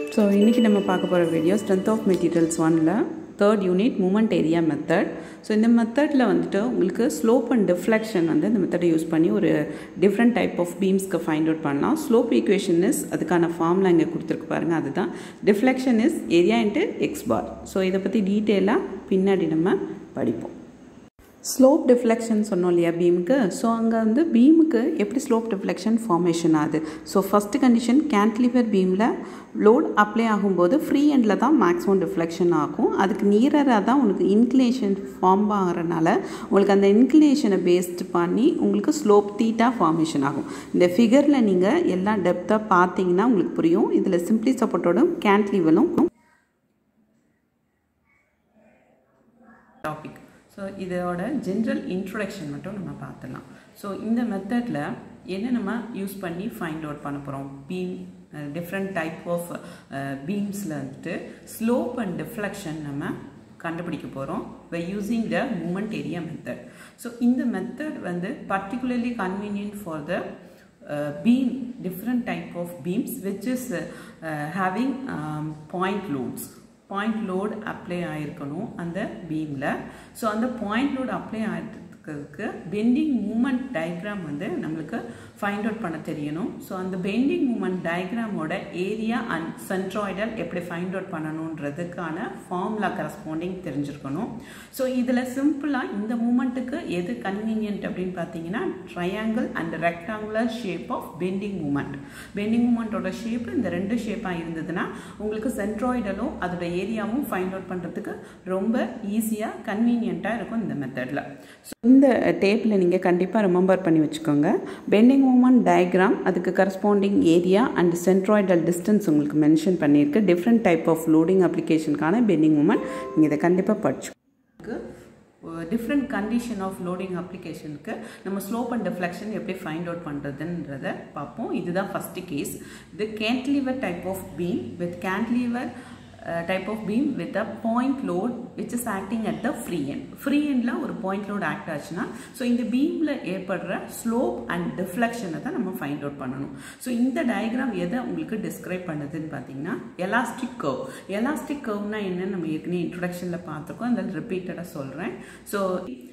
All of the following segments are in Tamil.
ஸோ இன்றைக்கி நம்ம பார்க்க போகிற வீடியோ ஸ்ட்ரென்த் ஆஃப் மெட்டீரியல்ஸ் ஒனில் third unit moment area method so இந்த மெத்தடில் வந்துட்டு உங்களுக்கு ஸ்லோப் அண்ட் டிஃப்ளெக்ஷன் வந்து இந்த மெத்தடை யூஸ் பண்ணி ஒரு டிஃப்ரெண்ட் டைப் ஆஃப் பீம்ஸ்க்கு ஃபைண்ட் அவுட் பண்ணலாம் ஸ்லோப் ஈக்குவேஷன் இஸ் அதுக்கான ஃபார்ம்லாம் இங்கே கொடுத்துருக்கு பாருங்கள் அதுதான் deflection is area into x bar so இதை பற்றி டீட்டெயிலாக பின்னாடி நம்ம படிப்போம் ஸ்லோப் டிஃப்ளெக்ஷன் சொன்னோம் இல்லையா பீமுக்கு ஸோ அங்கே வந்து பீமுக்கு எப்படி ஸ்லோப் டிஃப்ளெக்ஷன் ஃபார்மேஷன் ஆகுது ஸோ ஃபஸ்ட்டு கண்டிஷன் கேன்டிலிவர் பீமில் லோட் அப்ளை ஆகும்போது ஃப்ரீ எண்டில் தான் மேக்ஸிமம் டிஃப்ளெக்ஷன் ஆகும் அதுக்கு நியராக தான் உங்களுக்கு இன்க்ளினேஷன் ஃபார்ம் ஆகிறனால உங்களுக்கு அந்த இன்க்ளினேஷனை பேஸ்ட் பண்ணி உங்களுக்கு ஸ்லோப் தீட்டா ஃபார்மேஷன் ஆகும் இந்த ஃபிகரில் நீங்கள் எல்லாம் டெப்த்தாக பார்த்தீங்கன்னா உங்களுக்கு புரியும் இதில் சிம்பிளி சப்போர்ட்டோடும் கேன்டிலிவலும் டாபிக் ஸோ இதோட ஜென்ரல் இன்ட்ரொடக்ஷன் மட்டும் நம்ம பார்த்துடலாம் ஸோ இந்த மெத்தடில் என்ன நம்ம யூஸ் பண்ணி ஃபைண்ட் அவுட் பண்ண போகிறோம் பீம் டிஃப்ரெண்ட் டைப் ஆஃப் பீம்ஸில் வந்துட்டு ஸ்லோப் அண்ட் டிஃப்ளெக்ஷன் நம்ம கண்டுபிடிக்க போகிறோம் by using the moment area method so இந்த மெத்தட் வந்து particularly convenient for the uh, beam different type of beams which is uh, uh, having um, point loads point load apply ஆகிருக்கணும் அந்த பீமில் ஸோ அந்த பாயிண்ட் லோட் அப்ளை ஆகிறதுக்கு பெண்டிங் மூமெண்ட் டயக்ராம் வந்து நம்மளுக்கு ஃபைண்ட் அவுட் பண்ண தெரியணும் ஸோ அந்த பெண்டிங் மூமெண்ட் டயக்ராமோட ஏரியா அண்ட் சென்ட்ராய்டல் எப்படி ஃபைண்ட் அவுட் பண்ணணுன்றதுக்கான ஃபார்முலா கரஸ்பாண்டிங் தெரிஞ்சிருக்கணும் ஸோ இதில் சிம்பிளாக இந்த மூமெண்ட்டுக்கு எது கன்வீனியன்ட் அப்படின்னு பார்த்தீங்கன்னா triangle and rectangular shape of bending moment bending மூமெண்ட்டோட ஷேப் இந்த ரெண்டு ஷேப்பாக இருந்ததுன்னா உங்களுக்கு சென்ட்ராய்டலும் அதோட ஏரியாவும் ஃபைண்ட் அவுட் பண்ணுறதுக்கு ரொம்ப ஈஸியாக கன்வீனியண்ட்டாக இருக்கும் இந்த மெத்தடில் ஸோ இந்த டேப்பில் நீங்கள் கண்டிப்பாக ரிமெம்பர் பண்ணி வச்சுக்கோங்க பெண்டிங் மூமெண்ட் டயக்ராம் அதுக்கு corresponding area and centroidal distance உங்களுக்கு மென்ஷன் பண்ணியிருக்கு டிஃப்ரெண்ட் டைப் ஆஃப் லோடிங் அப்ளிகேஷனுக்கான பெண்டிங் மூமெண்ட் நீங்கள் இதை கண்டிப்பாக படிச்சு டிஃப்ரெண்ட் கண்டிஷன் ஆஃப் லோடிங் அப்ளிகேஷனுக்கு நம்ம ஸ்லோப் அண்ட் டிஃப்ளெக்ஷன் எப்படி ஃபைண்ட் அவுட் பண்ணுறதுன்றத பார்ப்போம் இதுதான் ஃபஸ்ட்டு கேஸ் இது cantilever type of beam with cantilever uh, type of beam with a point load which is acting at the free end. free endல ஒரு point load act ஆச்சுன்னா ஸோ இந்த பீமில் ஏற்படுற ஸ்லோப் அண்ட் டிஃப்ளெக்ஷனை தான் நம்ம ஃபைண்ட் அவுட் பண்ணணும் ஸோ இந்த டயக்ராம் எதை உங்களுக்கு டிஸ்கிரைப் பண்ணுதுன்னு பார்த்தீங்கன்னா எலாஸ்டிக் கர்வ் எலாஸ்டிக் கர்வ்னா என்னன்னு நம்ம ஏற்கனவே இன்ட்ரொடக்ஷனில் பார்த்துருக்கோம் அதில் ரிப்பீட்டடாக சொல்கிறேன் ஸோ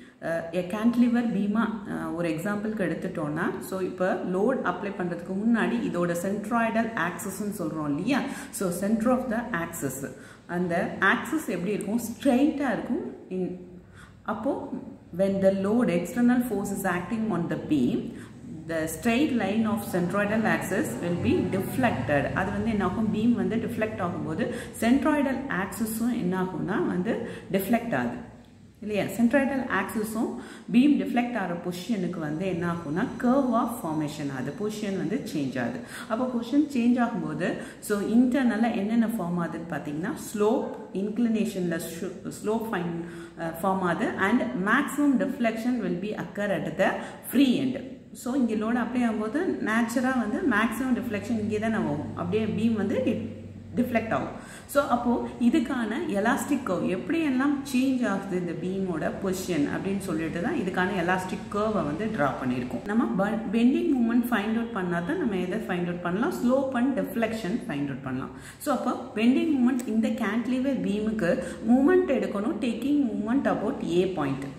கேன்டிலிவர் பீமா ஒரு எக்ஸாம்பிளுக்கு எடுத்துட்டோன்னா ஸோ இப்போ லோட் அப்ளை பண்ணுறதுக்கு முன்னாடி இதோட சென்ட்ராய்டல் ஆக்சஸ்ன்னு சொல்கிறோம் இல்லையா so center of the axis அந்த ஆக்சஸ் எப்படி இருக்கும் ஸ்ட்ரெயிட்டாக இருக்கும் இன் அப்போது when the load external force is acting on the beam the straight line of centroidal axis will be deflected அது வந்து என்ன ஆகும் பீம் வந்து டிஃப்ளெக்ட் ஆகும்போது சென்ட்ராய்டல் ஆக்சஸும் என்ன ஆகும்னா வந்து டிஃப்ளெக்ட் ஆகுது இல்லையா சென்ட்ராய்டல் ஆக்சிஸும் பீம் டிஃப்ளெக்ட் ஆகிற பொசிஷனுக்கு வந்து என்ன ஆகும்னா கர்வ் ஆஃப் ஃபார்மேஷன் ஆகுது பொசிஷன் வந்து சேஞ்ச் ஆகுது அப்போ பொசிஷன் சேஞ்ச் ஆகும்போது ஸோ இன்டர்னலாக என்னென்ன ஃபார்ம் ஆகுதுன்னு பார்த்தீங்கன்னா ஸ்லோப் இன்க்ளினேஷனில் ஸ்லோப் ஃபைன் ஃபார்ம் ஆகுது and maximum deflection will be occur at the free end so இங்கே லோடு அப்ளை ஆகும்போது நேச்சுராக வந்து மேக்ஸிமம் டிஃப்ளெக்ஷன் இங்கே தான் ஆகும் அப்படியே பீம் வந்து டிஃப்ளெக்ட் ஆகும் ஸோ அப்போது இதுக்கான எலாஸ்டிக் கர்வ் எப்படியெல்லாம் சேஞ்ச் ஆகுது இந்த பீமோட பொசிஷன் அப்படின்னு சொல்லிட்டு தான் இதுக்கான எலாஸ்டிக் கர்வை வந்து ட்ரா பண்ணியிருக்கோம் நம்ம பெண்டிங் மூமெண்ட் ஃபைண்ட் அவுட் பண்ணால் தான் நம்ம எதை ஃபைண்ட் அவுட் பண்ணலாம் slope and deflection find out பண்ணலாம் ஸோ அப்போ பெண்டிங் மூமெண்ட் இந்த கேன்டிலிவர் பீமுக்கு மூமெண்ட் எடுக்கணும் taking moment about A point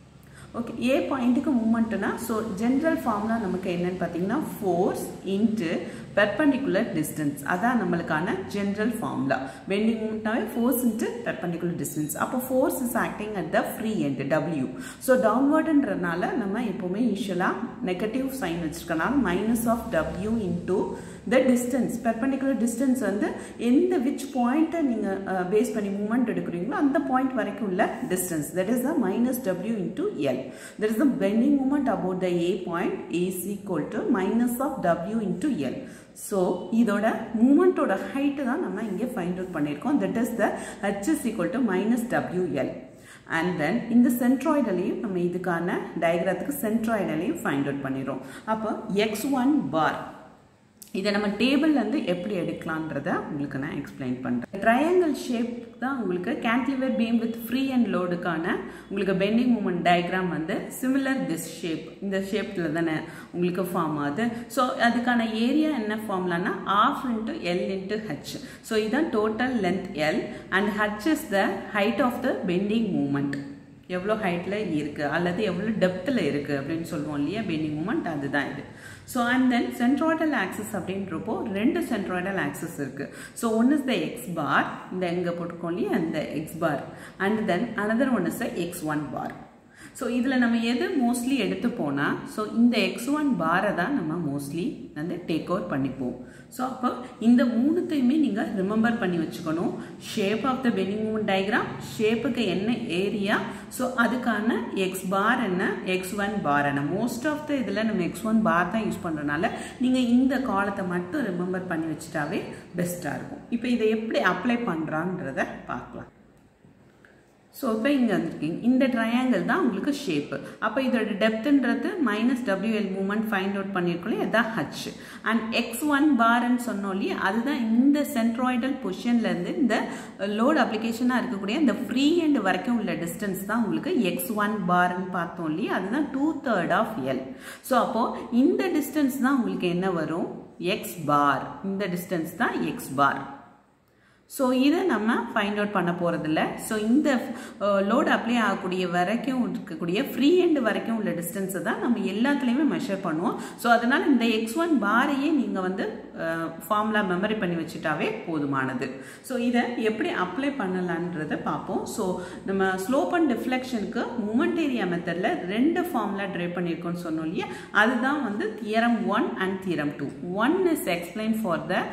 okay A பாயிண்ட்டுக்கு மூமெண்ட்னா ஸோ ஜென்ரல் ஃபார்ம்லாம் நமக்கு என்னன்னு பார்த்தீங்கன்னா ஃபோர்ஸ் இன்ட்டு பெர்பண்டிகுலர் டிஸ்டன்ஸ் அதான் நம்மளுக்கான ஜென்ரல் ஃபார்முலா பெண்டிங் மூமெண்ட்னாவே ஃபோர்ஸ் இன்ட்டு பெர்பண்டிகுலர் டிஸ்டன்ஸ் அப்போ force is acting at the free end W so டவுன்வர்டுன்றனால நம்ம எப்போவுமே யூஸ்வலாக நெகட்டிவ் சைன் வச்சுருக்கனால minus of W into the distance perpendicular distance வந்து எந்த விச் பாயிண்ட்டை நீங்கள் பேஸ் பண்ணி மூமெண்ட் எடுக்கிறீங்களோ அந்த பாயிண்ட் வரைக்கும் உள்ள distance that is the minus W into L that is the bending moment about the A point as equal to minus of W into L so இதோட மூமெண்ட்டோட ஹைட்டு தான் நம்ம இங்கே ஃபைண்ட் அவுட் பண்ணியிருக்கோம் that is the H is equal to minus W L and then இந்த சென்ட்ராய்டலையும் நம்ம இதுக்கான டயக்ராத்துக்கு சென்ட்ராய்டலையும் ஃபைண்ட் அவுட் பண்ணிடுறோம் அப்போ எக்ஸ் ஒன் பார் இதை நம்ம டேபிள்லேருந்து எப்படி எடுக்கலான்றத உங்களுக்கு நான் எக்ஸ்பிளைன் பண்ணுறேன் ட்ரையாங்கிள் ஷேப் தான் உங்களுக்கு cantilever beam with free end லோடுக்கான உங்களுக்கு பெண்டிங் மூமெண்ட் டயக்ராம் வந்து சிமிலர் திஸ் ஷேப் இந்த ஷேப்பில் தானே உங்களுக்கு ஃபார்ம் ஆகுது ஸோ அதுக்கான ஏரியா என்ன ஃபார்ம்லான்னா of into L into H so இதுதான் total length L and H is the height of the bending moment எவ்வளோ ஹைட்டில் இருக்குது அல்லது எவ்வளோ டெப்த்தில் இருக்குது அப்படின்னு சொல்லுவோம் இல்லையா பெண்டிங் மூமெண்ட் அதுதான் இது so and then centroidal axis அப்படின்றப்போ ரெண்டு சென்ட்ராய்டல் ஆக்சஸ் இருக்குது so one is the X bar இந்த எங்கே போட்டுக்கோம் இல்லையா அந்த X bar and then another one is the X one bar so இதில் நம்ம எது மோஸ்ட்லி எடுத்து போனால் ஸோ இந்த எக்ஸ் ஒன் பாரை தான் நம்ம மோஸ்ட்லி வந்து டேக் ஓவர் பண்ணிப்போம் ஸோ அப்போ இந்த மூணுத்தையுமே நீங்கள் ரிமெம்பர் பண்ணி வச்சுக்கணும் ஷேப் ஆஃப் த பெனிங் மூமெண்ட் டயக்ராம் ஷேப்புக்கு என்ன ஏரியா ஸோ அதுக்கான எக்ஸ் பார் என்ன எக்ஸ் ஒன் பார் என்ன மோஸ்ட் ஆஃப் த இதில் நம்ம எக்ஸ் ஒன் பார் தான் யூஸ் பண்ணுறதுனால நீங்கள் இந்த காலத்தை மட்டும் ரிமெம்பர் பண்ணி வச்சுட்டாவே பெஸ்ட்டாக இருக்கும் இப்போ இதை எப்படி அப்ளை பண்ணுறான்றத பார்க்கலாம் ஸோ இப்போ இங்கே வந்துருக்கீங்க இந்த ட்ரையாங்கிள் தான் உங்களுக்கு ஷேப்பு அப்போ இதோட டெப்த்துன்றது minus W L moment find out பண்ணியிருக்கோம் அதுதான் ஹச் அண்ட் எக்ஸ் ஒன் பார்ன்னு சொன்னோம் இல்லையா அதுதான் இந்த சென்ட்ராய்டல் பொசிஷன்லேருந்து இந்த லோட் அப்ளிகேஷனாக இருக்கக்கூடிய இந்த ஃப்ரீ ஹேண்ட் வரைக்கும் உள்ள டிஸ்டன்ஸ் தான் உங்களுக்கு எக்ஸ் ஒன் பார்ன்னு பார்த்தோம் இல்லையா அதுதான் two third of L so அப்போது இந்த டிஸ்டன்ஸ் தான் உங்களுக்கு என்ன வரும் எக்ஸ் பார் இந்த டிஸ்டன்ஸ் தான் எக்ஸ் பார் ஸோ இதை நம்ம ஃபைண்ட் அவுட் பண்ண போகிறதில்ல ஸோ இந்த லோடு அப்ளை ஆகக்கூடிய வரைக்கும் இருக்கக்கூடிய ஃப்ரீ எண்டு வரைக்கும் உள்ள டிஸ்டன்ஸை தான் நம்ம எல்லாத்துலேயுமே மெஷர் பண்ணுவோம் ஸோ அதனால் இந்த எக்ஸ் ஒன் பாரையே நீங்கள் வந்து ஃபார்முலா மெமரி பண்ணி வச்சுட்டாவே போதுமானது ஸோ இதை எப்படி அப்ளை பண்ணலான்றதை பார்ப்போம் ஸோ நம்ம ஸ்லோப் அண்ட் டிஃப்ளெக்ஷனுக்கு மூமெண்ட் ஏரியா மெத்தடில் ரெண்டு ஃபார்முலா ட்ரைவ் பண்ணியிருக்கோம்னு சொன்னோம் இல்லையா அதுதான் வந்து theorem one and theorem two one is explain for the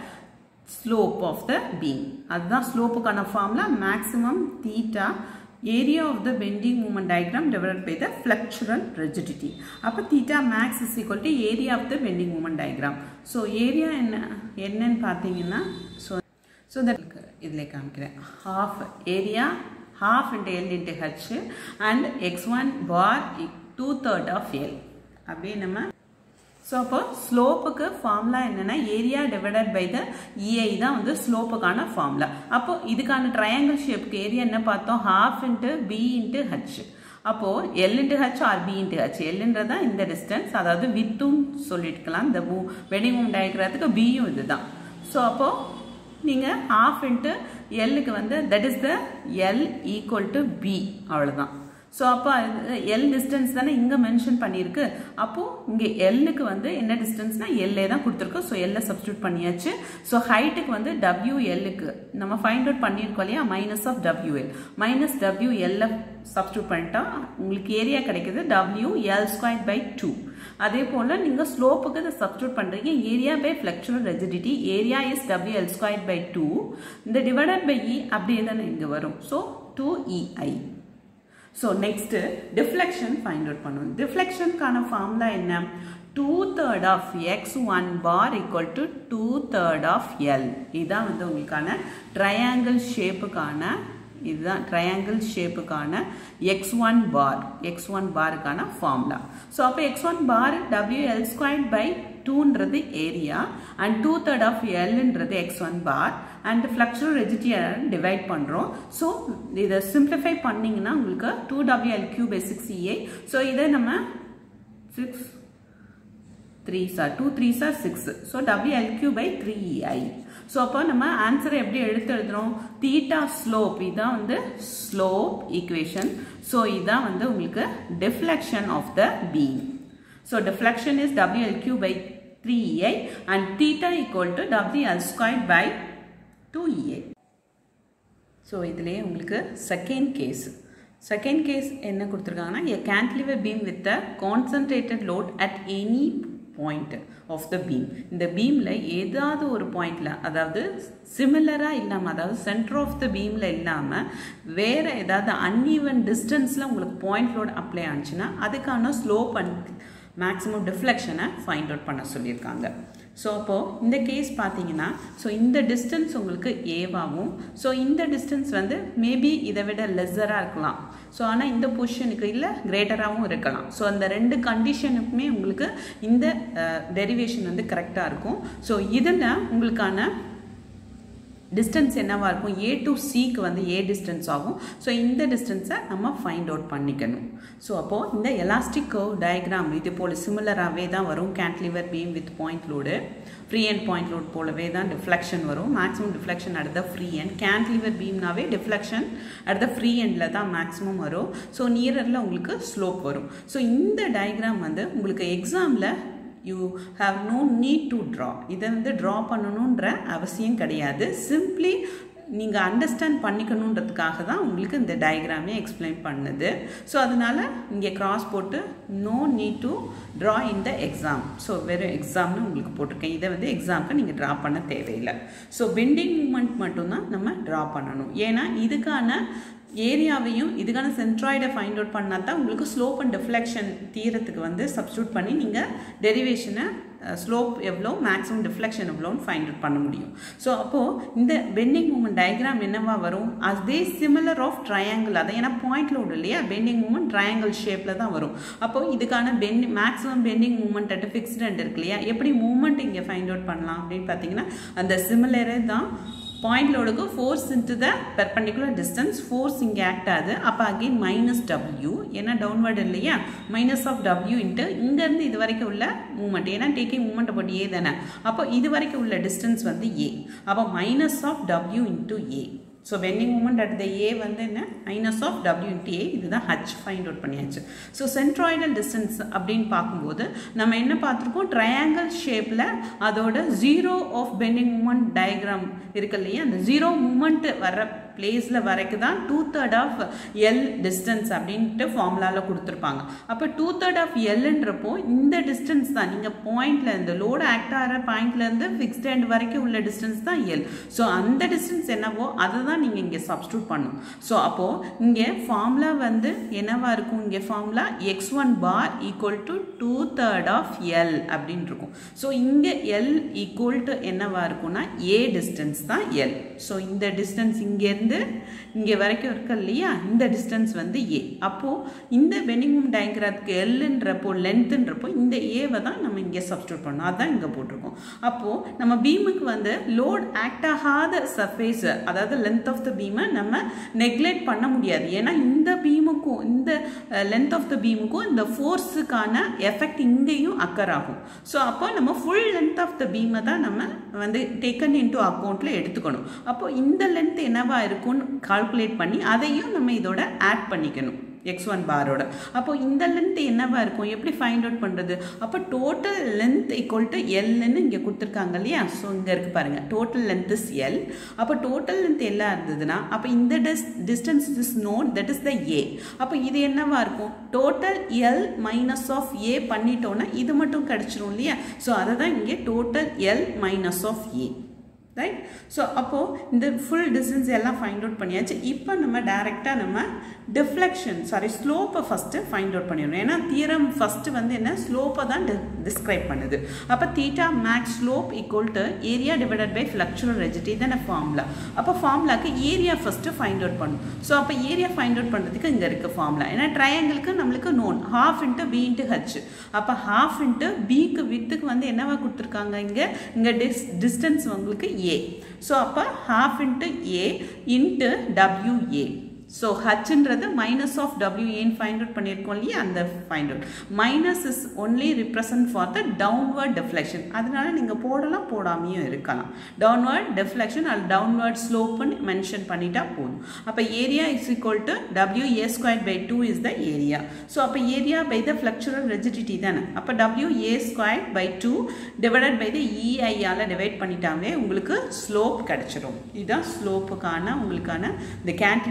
slope of the beam அதுதான் ஸ்லோப்புக்கான formula maximum theta area of the bending moment diagram develop by the flexural rigidity அப்போ theta max is equal to area of the bending moment diagram so ஏரியா என்ன என்னன்னு பார்த்தீங்கன்னா ஸோ ஸோ தட் இதில் காமிக்கிறேன் half area half into L into H and x1 bar two third of L அப்படியே நம்ம ஸோ அப்போ ஸ்லோப்புக்கு ஃபார்முலா என்னென்னா area divided by the EI தான் வந்து ஸ்லோப்புக்கான ஃபார்முலா அப்போ இதுக்கான ட்ரையாங்கிள் ஷேப்புக்கு ஏரியா என்ன பார்த்தோம் half into B into H அப்போது L into H or B into H எல்ன்றது தான் இந்த டிஸ்டன்ஸ் அதாவது வித்தும் சொல்லிட்டுக்கலாம் இந்த மூ வெடிங் மூம் டயக்ராத்துக்கு பியும் இதுதான் ஸோ அப்போது நீங்கள் ஹாஃப் இன்ட்டு எல்லுக்கு வந்து that is the L equal to B அவ்வளோதான் ஸோ அப்போ எல் டிஸ்டன்ஸ் தானே இங்கே மென்ஷன் பண்ணியிருக்கு அப்போது இங்கே எல்லுக்கு வந்து என்ன டிஸ்டன்ஸ்னால் எல்லே தான் கொடுத்துருக்கு ஸோ எல்லை சப்ஸ்டியூட் பண்ணியாச்சு ஸோ ஹைட்டுக்கு வந்து டபிள்யூ எல்லுக்கு நம்ம ஃபைண்ட் அவுட் பண்ணியிருக்கோம் இல்லையா minus of W L minus W எல்லை சப்ஸ்டியூட் பண்ணிட்டா உங்களுக்கு ஏரியா கிடைக்குது W L square by two அதே போல் நீங்கள் ஸ்லோப்புக்கு இதை சப்ஸ்டியூட் பண்ணுறீங்க area by flexural rigidity area is W L square by two இந்த டிவைடட் பை இ அப்படியே தானே இங்கே வரும் so two EI so next deflection find out பண்ணுவோம் டிஃப்ளெக்ஷனுக்கான ஃபார்முலா என்ன two third of X one bar equal to two third of L இதுதான் வந்து உங்களுக்கான ட்ரையாங்கிள் ஷேப்புக்கான இதுதான் ட்ரையாங்கிள் ஷேப்புக்கான X one bar X one பாருக்கான ஃபார்முலா ஸோ அப்போ X one bar W L square by டூன்றது area and two third of எல்ன்றது X one bar and flexural ரெஜிட்டியை டிவைட் பண்ணுறோம் ஸோ இதை சிம்பிளிஃபை பண்ணிங்கன்னா உங்களுக்கு two W L cube by six EI so இதை நம்ம சிக்ஸ் த்ரீ சார் டூ த்ரீ சார் six so W L cube by three EI so அப்போ நம்ம ஆன்சரை எப்படி எடுத்து எழுதுறோம் தீட்டா ஸ்லோப் இதுதான் வந்து ஸ்லோப் ஈக்குவேஷன் ஸோ இதுதான் வந்து உங்களுக்கு deflection of the beam so deflection is WLQ by 3EI and theta equal to WL squared by 2EI. So இதுலேயே உங்களுக்கு செகண்ட் கேஸ் செகண்ட் கேஸ் என்ன கொடுத்துருக்காங்கன்னா a cantilever beam with a concentrated load at any point of the beam இந்த பீமில் ஏதாவது ஒரு பாயிண்டில் அதாவது சிமிலராக இல்லாமல் அதாவது சென்டர் ஆஃப் த பீமில் இல்லாமல் வேறு ஏதாவது அன்ஈவன் டிஸ்டன்ஸில் உங்களுக்கு பாயிண்ட் லோட் அப்ளை ஆச்சுன்னா அதுக்கான ஸ்லோப் அண்ட் மேக்ஸிமம் டிஃப்ளெக்ஷனை ஃபைண்ட் அவுட் பண்ண சொல்லியிருக்காங்க ஸோ அப்போது இந்த கேஸ் பார்த்தீங்கன்னா ஸோ இந்த டிஸ்டன்ஸ் உங்களுக்கு ஏவாகும் ஸோ இந்த டிஸ்டன்ஸ் வந்து மேபி இதை விட லெஸராக இருக்கலாம் ஸோ ஆனால் இந்த பொசிஷனுக்கு இல்லை கிரேட்டராகவும் இருக்கலாம் ஸோ அந்த ரெண்டு கண்டிஷனுக்குமே உங்களுக்கு இந்த டெரிவேஷன் வந்து கரெக்டாக இருக்கும் ஸோ இதில் உங்களுக்கான டிஸ்டன்ஸ் என்னவாக இருக்கும் ஏ டு சிக்கு வந்து ஏ டிஸ்டன்ஸ் ஆகும் ஸோ இந்த டிஸ்டன்ஸை நம்ம ஃபைண்ட் அவுட் பண்ணிக்கணும் ஸோ அப்போது இந்த எலாஸ்டிக் கர்வ் டயக்ராம் இது போல் சிமிலராகவே தான் வரும் cantilever beam with point load free end point load போலவே தான் டிஃப்ளெக்ஷன் வரும் maximum deflection at the free end cantilever பீம்னாவே டிஃப்ளெக்ஷன் அட் த ஃப்ரீ எண்டில் தான் மேக்ஸிமம் வரும் ஸோ நியரில் உங்களுக்கு ஸ்லோப் வரும் ஸோ இந்த டயக்ராம் வந்து உங்களுக்கு எக்ஸாமில் you have no need to draw இதை வந்து ட்ரா பண்ணணுன்ற அவசியம் கிடையாது சிம்ப்ளி நீங்கள் அண்டர்ஸ்டாண்ட் பண்ணிக்கணுன்றதுக்காக தான் உங்களுக்கு இந்த டயக்ராமே எக்ஸ்பிளைன் பண்ணுது ஸோ அதனால் இங்கே கிராஸ் போட்டு no need to draw in the exam so வெறும் எக்ஸாம்னு உங்களுக்கு போட்டிருக்கேன் இதை வந்து எக்ஸாமுக்கு நீங்கள் ட்ரா பண்ண தேவையில்லை ஸோ பெண்டிங் மூமெண்ட் மட்டும்தான் நம்ம ட்ரா பண்ணணும் ஏன்னா இதுக்கான ஏரியாவையும் இதுக்கான சென்ட்ராய்டை ஃபைண்ட் அவுட் பண்ணால் தான் உங்களுக்கு ஸ்லோப் அண்ட் டிஃப்ளெக்ஷன் தீரத்துக்கு வந்து சப்ஸ்டியூட் பண்ணி நீங்கள் டெரிவேஷனை ஸ்லோப் எவ்வளோ மேக்ஸிமம் டிஃப்ளெக்ஷன் எவ்வளோன்னு ஃபைண்ட் அவுட் பண்ண முடியும் ஸோ அப்போது இந்த பெண்டிங் மூமெண்ட் டயக்ராம் என்னவா வரும் அதே சிமிலர் ஆஃப் ட்ரையாங்கிள் அதை ஏன்னா பாயிண்ட் லோடு இல்லையா பெண்டிங் மூமெண்ட் ட்ரையாங்கிள் ஷேப்பில் தான் வரும் அப்போது இதுக்கான bend maximum bending moment at fixed end இருக்கு இல்லையா எப்படி மூமெண்ட் இங்கே ஃபைண்ட் அவுட் பண்ணலாம் அப்படின்னு பார்த்தீங்கன்னா அந்த சிமிலரே தான் பாயிண்ட் லோடுக்கு force into the perpendicular distance force இங்கே ஆக்ட் ஆகுது அப்போ அகெயின் மைனஸ் டபிள்யூ ஏன்னா டவுன்வர்டு இல்லையா மைனஸ் ஆஃப் டபிள்யூ இன்ட்டு இங்கேருந்து இது வரைக்கும் உள்ள மூமெண்ட் ஏன்னா டேக்கிங் மூமெண்ட் போட்டு ஏ தானே அப்போ இது வரைக்கும் உள்ள டிஸ்டன்ஸ் வந்து ஏ அப்போ minus of W into A so bending moment at the A வந்து என்ன minus of W into A இதுதான் ஹச் ஃபைண்ட் அவுட் பண்ணியாச்சு ஸோ சென்ட்ராய்டல் டிஸ்டன்ஸ் அப்படின்னு பார்க்கும்போது நம்ம என்ன பார்த்துருக்கோம் ட்ரையாங்கிள் ஷேப்பில் அதோட zero of bending moment diagram இருக்கு இல்லையா அந்த ஜீரோ மூமெண்ட் வர பிளேஸில் வரைக்கும் தான் two third of L distance அப்படின்ட்டு ஃபார்முலாவில் கொடுத்துருப்பாங்க அப்போ டூ தேர்ட் ஆஃப் எல்ன்றப்போ இந்த டிஸ்டன்ஸ் தான் நீங்கள் பாயிண்ட்ல இந்த லோடு ஆக்ட் ஆகிற பாயிண்ட்லேருந்து ஃபிக்ஸ்ட் எண்ட் வரைக்கும் உள்ள டிஸ்டன்ஸ் தான் எல் ஸோ அந்த டிஸ்டன்ஸ் என்னவோ அதை தான் நீங்கள் இங்கே சப்ஸ்டியூட் பண்ணும் ஸோ அப்போது இங்கே ஃபார்முலா வந்து என்னவா இருக்கும் இங்கே formula X one bar equal to two third of L அப்படின்னு இருக்கும் ஸோ இங்கே எல் ஈக்குவல் டு என்னவா இருக்கும்னா ஏ டிஸ்டன்ஸ் தான் எல் ஸோ இந்த டிஸ்டன்ஸ் இங்கேருந்து இங்கே வரைக்கும் இருக்கு இல்லையா இந்த டிஸ்டன்ஸ் வந்து ஏ அப்போது இந்த பெனிங்கும் டயக்ராத்துக்கு எல்லுன்றப்போ லென்த்துன்றப்போ இந்த ஏவை தான் நம்ம இங்கே சப்ஸ்டியூட் பண்ணோம் அதான் இங்கே போட்டிருக்கோம் அப்போது நம்ம பீமுக்கு வந்து லோட் ஆக்ட் ஆகாத சர்ஃபேஸ் அதாவது லென்த் ஆஃப் த பீமை நம்ம நெக்லெக்ட் பண்ண முடியாது ஏன்னா இந்த பீமுக்கும் இந்த லென்த் ஆஃப் த பீமுக்கும் இந்த ஃபோர்ஸுக்கான எஃபெக்ட் இங்கேயும் அக்கர் ஆகும் ஸோ அப்போ நம்ம ஃபுல் லென்த் ஆஃப் த பீமை தான் நம்ம வந்து டேக்கன் இன்டூ அக்கௌண்ட்டில் எடுத்துக்கணும் அப்போ இந்த லென்த் என்னவா இருக்கும்னு கால்குலேட் பண்ணி அதையும் நம்ம இதோட ஆட் பண்ணிக்கணும் எக்ஸ் ஒன் பாரோட அப்போ இந்த லென்த் என்னவா இருக்கும் எப்படி ஃபைண்ட் அவுட் பண்ணுறது அப்போ டோட்டல் லென்த் ஈக்குவல் டு எல்னு இங்கே கொடுத்துருக்காங்க இல்லையா ஸோ இங்கே இருக்குது பாருங்கள் டோட்டல் லென்த் இஸ் எல் அப்போ டோட்டல் லென்த் எல்லாம் இருந்ததுன்னா அப்போ இந்த dis distance is known that is the A அப்போ இது என்னவா இருக்கும் total L minus of A பண்ணிட்டோன்னா இது மட்டும் கிடச்சிரும் இல்லையா ஸோ அதை தான் இங்கே total L minus of A right so அப்போது இந்த ஃபுல் டிஸ்டன்ஸ் எல்லாம் ஃபைண்ட் அவுட் பண்ணியாச்சு இப்போ நம்ம டைரெக்டாக நம்ம டிஃப்ளெக்ஷன் சாரி ஸ்லோப்பை ஃபஸ்ட்டு ஃபைண்ட் அவுட் பண்ணிடணும் ஏன்னா தீரம் ஃபஸ்ட்டு வந்து என்ன ஸ்லோப்பை தான் டிஸ்கிரைப் பண்ணுது அப்போ theta max slope equal to area divided by flexural rigidity தானே ஃபார்முலா அப்போ ஃபார்முலாக்கு ஏரியா ஃபஸ்ட்டு ஃபைண்ட் அவுட் பண்ணும் ஸோ அப்போ ஏரியா ஃபைண்ட் அவுட் பண்ணுறதுக்கு இங்கே இருக்குது ஃபார்முலா ஏன்னா ட்ரையாங்கிளுக்கு நம்மளுக்கு known half into B into H அப்போ ஹாஃப் இன்ட்டு பிக்கு வித்துக்கு வந்து என்னவா கொடுத்துருக்காங்க இங்கே இங்கே டிஸ் டிஸ்டன்ஸ் உங்களுக்கு ஏ ஸோ அப்போ half into A into W A so ஹச்ன்றது minus of W A find out பண்ணியிருக்கோம் இல்லையா அந்த find out minus is only represent for the downward deflection அதனால நீங்கள் போடலாம் போடாமையும் இருக்கலாம் டவுன்வர்ட் டெஃப்ளெக்ஷன் அது டவுன்வர்ட் ஸ்லோப்புன்னு மென்ஷன் பண்ணிட்டா போதும் அப்போ area is equal to W A square by two is the area so அப்போ area by the flexural rigidity தானே அப்போ W A square by two divided by the இஐயால் டிவைட் பண்ணிட்டாலே உங்களுக்கு ஸ்லோப் கிடச்சிரும் இதுதான் ஸ்லோப்புக்கான உங்களுக்கான இந்த கேன்டிலிவர் வித்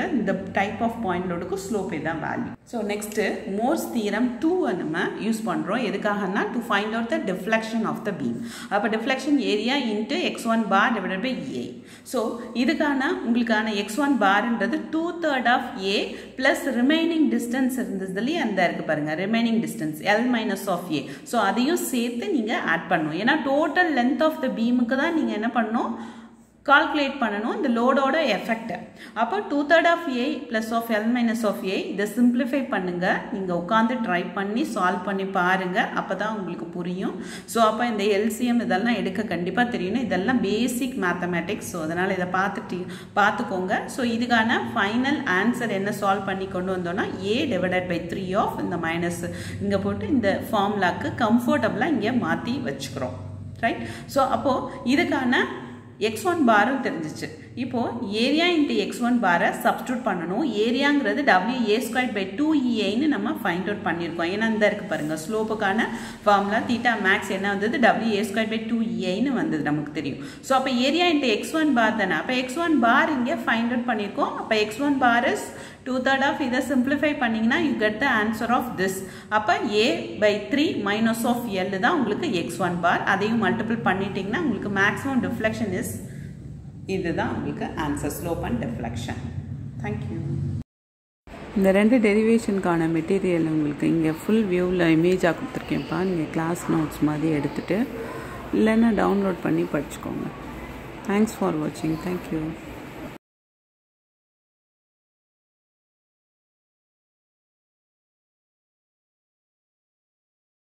உங்களுக்கு இந்த டைப் ஆஃப் பாயிண்ட் லோடுக்கு ஸ்லோப்பே தான் வேல்யூ ஸோ நெக்ஸ்ட்டு மோர்ஸ் தீரம் டூவை நம்ம யூஸ் பண்ணுறோம் எதுக்காகனா to find out the deflection of the beam அப்போ deflection area into X one bar divided by A so இதுக்கான உங்களுக்கான எக்ஸ் ஒன் பார்ன்றது two third of A plus remaining distance இருந்ததுலேயே அந்த இருக்குது பாருங்கள் remaining distance L minus of A so அதையும் சேர்த்து நீங்கள் ஆட் பண்ணணும் ஏன்னா டோட்டல் லென்த் ஆஃப் த பீமுக்கு தான் நீங்கள் என்ன பண்ணணும் கால்குலேட் பண்ணணும் இந்த லோடோட எஃபெக்ட் அப்போ two third of A plus of L minus of A இதை சிம்பிளிஃபை பண்ணுங்கள் நீங்கள் உட்காந்து ட்ரை பண்ணி சால்வ் பண்ணி பாருங்கள் அப்போ தான் உங்களுக்கு புரியும் ஸோ அப்போ இந்த எல்சிஎம் இதெல்லாம் எடுக்க கண்டிப்பாக தெரியணும் இதெல்லாம் பேசிக் மேத்தமேட்டிக்ஸ் ஸோ அதனால் இதை பார்த்துட்டு பார்த்துக்கோங்க ஸோ இதுக்கான ஃபைனல் ஆன்சர் என்ன சால்வ் பண்ணி கொண்டு வந்தோம்னா A divided by three of இந்த மைனஸ் இங்கே போட்டு இந்த ஃபார்முலாக்கு கம்ஃபர்டபுளாக இங்கே மாற்றி வச்சுக்கிறோம் ரைட் ஸோ அப்போது இதுக்கான எக்ஸ் ஒன் பாரும் தெரிஞ்சிச்சு இப்போது ஏரியா இன்ட்டு எக்ஸ் ஒன் பாரை சப்ஸ்டியூட் பண்ணணும் ஏரியாங்கிறது W A square by two இஏன்னு நம்ம ஃபைண்ட் அவுட் பண்ணியிருக்கோம் ஏன்னா இந்த இருக்குது பாருங்கள் ஸ்லோப்புக்கான ஃபார்முலா தீட்டா மேக்ஸ் என்ன வந்தது W A square by two இஏன்னு வந்தது நமக்கு தெரியும் ஸோ அப்போ area into X one bar தானே அப்போ எக்ஸ் ஒன் பார் இங்கே ஃபைண்ட் அவுட் பண்ணியிருக்கோம் அப்போ X one bar is two third of இதை சிம்பிளிஃபை பண்ணிங்கன்னா you get the answer of this அப்போ A by three minus of L தான் உங்களுக்கு எக்ஸ் ஒன் பார் அதையும் மல்டிபிள் பண்ணிட்டீங்கன்னா உங்களுக்கு மேக்ஸிமம் டிஃப்ளெக்ஷன் இஸ் இதுதான் உங்களுக்கு answer slope and deflection thank you இந்த ரெண்டு டெரிவேஷனுக்கான மெட்டீரியல் உங்களுக்கு இங்கே ஃபுல் வியூவில் இமேஜாக கொடுத்துருக்கேன்ப்பா நீங்கள் கிளாஸ் நோட்ஸ் மாதிரி எடுத்துகிட்டு இல்லைன்னா டவுன்லோட் பண்ணி படிச்சுக்கோங்க தேங்க்ஸ் ஃபார் வாட்சிங் தேங்க்யூ